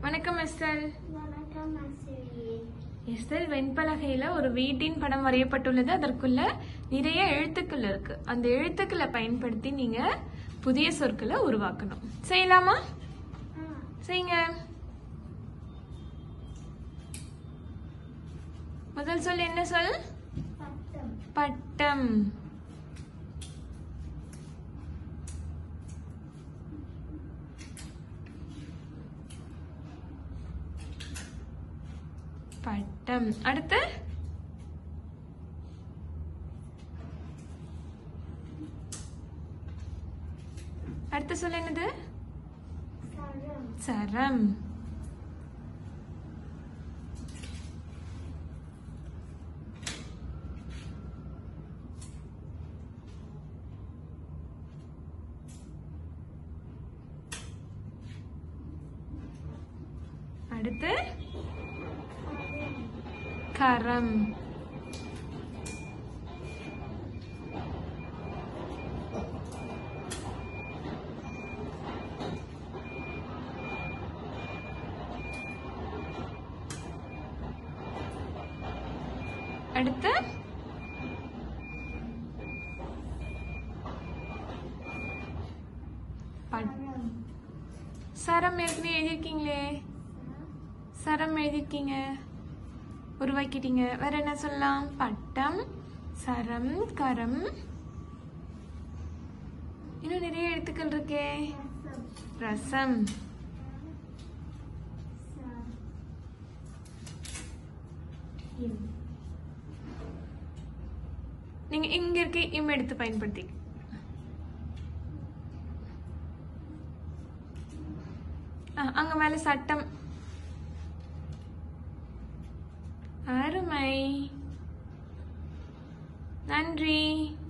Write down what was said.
வணக்கம் எஸ்தல் வணக்கம் ஆசிரியர் எஸ்தல் வெண்பலகையில ஒரு வீட்டின் படம் வரையப்பட்டுள்ளது அதற்குள்ள நிறைய எழுத்துக்கள் இருக்கு அந்த எழுத்துக்களை பயன்படுத்தி நீங்க புதிய சொற்களை உருவாக்கணும் செய்யலாமா செய்யுங்க முதல் சொல் என்ன சொல் பட்டம் பட்டம் பட்டம் அடுத்து அடுத்த சொல் என்னது சரம் சரம் அடுத்து கரம் அடுத்து பட்- சரம் சரம் ஏற்கனவே எழுதியிருக்கீங்களே சரம் எழுதியிருக்கீங்க உருவாக்கிட்டீங்க வேற என்ன சொல்லலாம் பட்டம் சரம் கரம் இன்னும் நிறைய எழுத்துக்கள் இருக்கே ரசம் ரசம் ச இம் நீங்க இங்க இருக்க இம் எடுத்து பயன்படுத்தி ஆ, அங்க மேல சட்டம் அருமை நன்றி